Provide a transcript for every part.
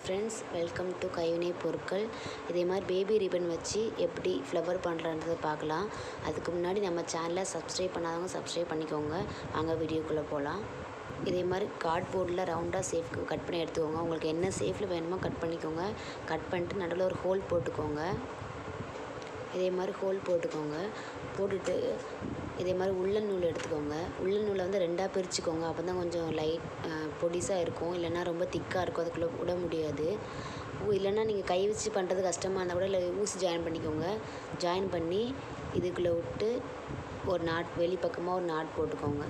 friends welcome to கைவினை பொருட்கள் இதே மாதிரி பேபி ரிப்பன் வச்சு எப்படி ஃப்ளவர் பண்ணுறன்றதை பார்க்கலாம் அதுக்கு முன்னாடி நம்ம சேனலை சப்ஸ்கிரைப் பண்ணாதவங்க சப்ஸ்கிரைப் பண்ணிக்கோங்க வாங்க வீடியோக்குள்ளே போகலாம் இதே மாதிரி கார்ட்போர்டில் ரவுண்டாக சேஃப் கட் பண்ணி எடுத்துக்கோங்க உங்களுக்கு என்ன சேஃபில் வேணுமோ கட் பண்ணிக்கோங்க கட் பண்ணிட்டு நடுவில் ஒரு ஹோல் போட்டுக்கோங்க இதே மாதிரி ஹோல் போட்டுக்கோங்க போட்டுட்டு இதே மாதிரி உள்ளன் நூல் எடுத்துக்கோங்க உள்ளன் நூலை வந்து ரெண்டாக பிரிச்சுக்கோங்க அப்போ தான் கொஞ்சம் லைட் பொடிசாக இருக்கும் இல்லைன்னா ரொம்ப திக்காக இருக்கும் அதுக்குள்ளே விட முடியாது ஊ- இல்லைன்னா நீங்கள் கை வச்சு பண்ணுறது கஷ்டமாக இருந்தால் கூட இல்லை ஊசி ஜாயின் பண்ணிக்கோங்க ஜாயின் பண்ணி இதுக்குள்ளே விட்டு ஒரு நாட் வெளிப்பக்கமாக ஒரு நாட் போட்டுக்கோங்க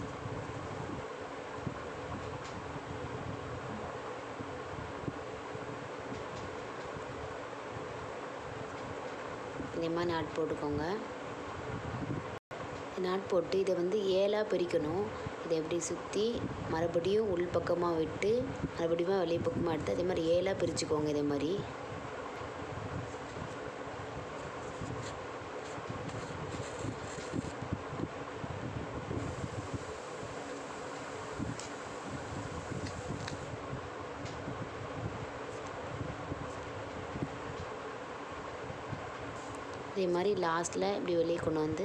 இதே மாதிரி நாட் போட்டுக்கோங்க நாட் போட்டு இதை வந்து ஏழாக பிரிக்கணும் இதை எப்படி சுற்றி மறுபடியும் உள் பக்கமாக விட்டு மறுபடியும் வெளி பக்கமாக எடுத்து அதே மாதிரி ஏழாக பிரிச்சுக்கோங்க இதே மாதிரி இதே மாதிரி லாஸ்ட்டில் இப்படி வெளியே கொண்டு வந்து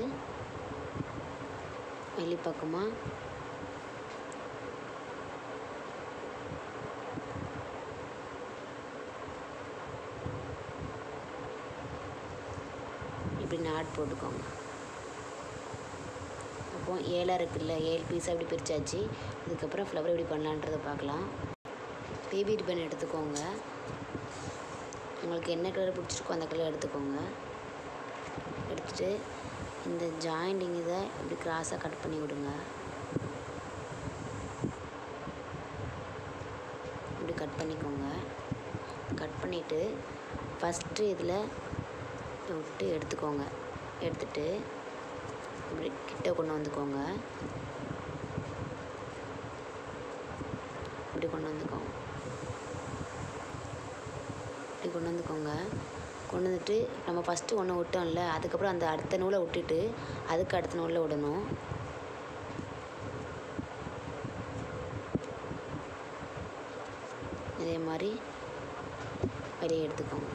வெளி பக்கமாக இப்படி நாட் போட்டுக்கோங்க அப்போ ஏழாக இருக்குல்ல ஏழு பீஸாக இப்படி பிரித்தாச்சு இதுக்கப்புறம் ஃப்ளவர் எப்படி பண்ணலான்றதை பார்க்கலாம் பேபி ரிப்பன் எடுத்துக்கோங்க உங்களுக்கு என்ன கலர் பிடிச்சிருக்கோ அந்த கலர் எடுத்துக்கோங்க எடுத்துட்டு இந்த ஜாயிண்டிங் இதை இப்படி கிராஸாக கட் பண்ணி விடுங்க இப்படி கட் பண்ணிக்கோங்க கட் பண்ணிவிட்டு ஃபஸ்ட்டு இதில் விட்டு எடுத்துக்கோங்க எடுத்துட்டு இப்படி கிட்ட கொண்டு வந்துக்கோங்க இப்படி கொண்டு வந்துக்கோங்க இப்படி கொண்டு வந்துக்கோங்க கொண்டு வந்துட்டு நம்ம ஃபஸ்ட்டு ஒன்று விட்டோம்ல அதுக்கப்புறம் அந்த அடுத்த நூலை விட்டுட்டு அதுக்கு அடுத்த நூலில் விடணும் இதே மாதிரி வெளியே எடுத்துக்கோங்க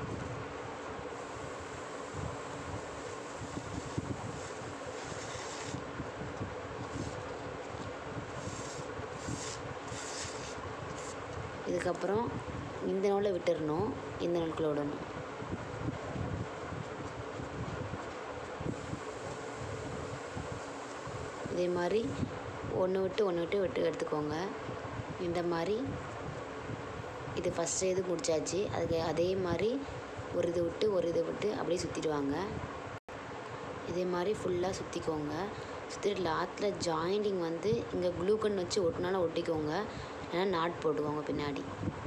இதுக்கப்புறம் இந்த நூலை விட்டுறணும் இந்த நூலுக்குள்ள விடணும் இதே மாதிரி ஒன்று விட்டு ஒன்று விட்டு விட்டு எடுத்துக்கோங்க இந்த மாதிரி இது ஃபஸ்ட்டு இது முடிச்சாச்சு அதுக்கு அதே மாதிரி ஒரு இது விட்டு ஒரு இது விட்டு அப்படியே சுற்றிடுவாங்க இதே மாதிரி ஃபுல்லாக சுற்றிக்கோங்க சுற்றிட்டு லாத்தில் ஜாயிண்டிங் வந்து இங்கே க்ளூகன் வச்சு ஒட்டினாலும் ஒட்டிக்கோங்க இல்லைன்னா நாட் போட்டுக்கோங்க பின்னாடி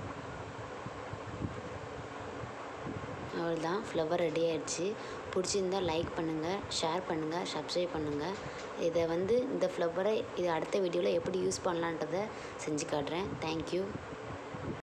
அவ்வளோதான் ஃப்ளவர் ரெடி ஆயிடுச்சு பிடிச்சிருந்தா லைக் பண்ணுங்கள் ஷேர் பண்ணுங்கள் சப்ஸ்கிரைப் பண்ணுங்கள் இதை வந்து இந்த ஃப்ளவரை இது அடுத்த வீடியோவில் எப்படி யூஸ் பண்ணலான்றதை செஞ்சு காட்டுறேன் தேங்க்யூ